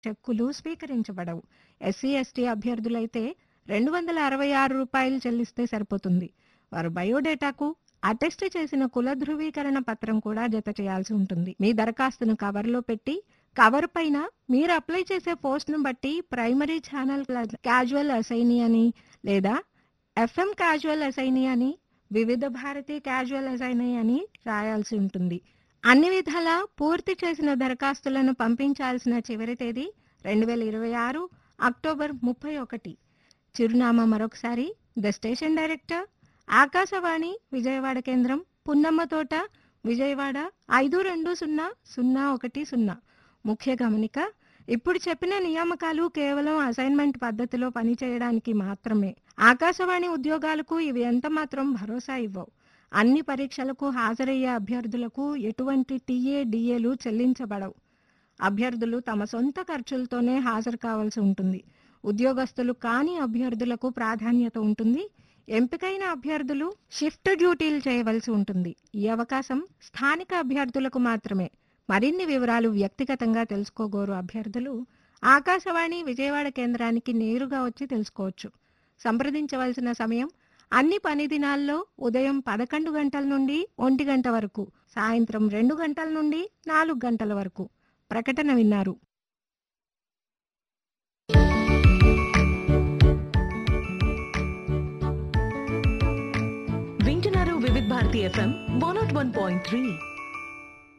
చెక్కులు స్వీకరించబడవు SC ST అభ్యర్థులైతే రెండు వందల అరవై ఆరు రూపాయలు చెల్లిస్తే సరిపోతుంది వారు బయోడేటాకు అటెస్ట్ చేసిన కుల ధృవీకరణ పత్రం కూడా జత చేయాల్సి ఉంటుంది మీ దరఖాస్తును కవర్లో పెట్టి కవర్ పైన మీరు అప్లై చేసే పోస్ట్ను బట్టి ప్రైమరీ ఛానల్ క్యాజువల్ అసైనీ అని లేదా ఎఫ్ఎం క్యాజువల్ అసైనీ అని వివిధ భారతి క్యాజువల్ అసైనీ అని రాయాల్సి ఉంటుంది అన్ని విధాలా పూర్తి చేసిన దరఖాస్తులను పంపించాల్సిన చివరి తేదీ రెండు వేల ఇరవై ఆరు అక్టోబర్ ముప్పై ఒకటి చిరునామా మరొకసారి the station director Akashvani Vijayawada కేంద్రం పున్నమ్మ తోట విజయవాడ ఐదు రెండు సున్నా సున్నా ఒకటి సున్నా ముఖ్య గమనిక ఇప్పుడు చెప్పిన నియామకాలు కేవలం అసైన్మెంట్ పద్ధతిలో పనిచేయడానికి మాత్రమే ఆకాశవాణి ఉద్యోగాలకు ఇవి ఎంత మాత్రం భరోసా ఇవ్వవు అన్ని పరీక్షలకు హాజరయ్యే అభ్యర్థులకు ఎటువంటి టీఏ డిఏలు చెల్లించబడవు అభ్యర్థులు తమ సొంత ఖర్చులతోనే హాజరు కావాల్సి ఉంటుంది ఉద్యోగస్తులు కాని అభ్యర్థులకు ప్రాధాన్యత ఉంటుంది ఎంపికైన అభ్యర్థులు షిఫ్ట్ డ్యూటీలు చేయవలసి ఉంటుంది ఈ అవకాశం స్థానిక అభ్యర్థులకు మాత్రమే మరిన్ని వివరాలు వ్యక్తిగతంగా తెలుసుకోగోరు అభ్యర్థులు ఆకాశవాణి విజయవాడ కేంద్రానికి నేరుగా వచ్చి తెలుసుకోవచ్చు సంప్రదించవలసిన సమయం అన్ని పని దినాల్లో ఉదయం పదకొండు గంటల నుండి ఒంటి గంట వరకు సాయంత్రం రెండు గంటల నుండి నాలుగు గంటల వరకు ప్రకటన విన్నారు వింటున్నారు Vividh Bharati FM one nought one point three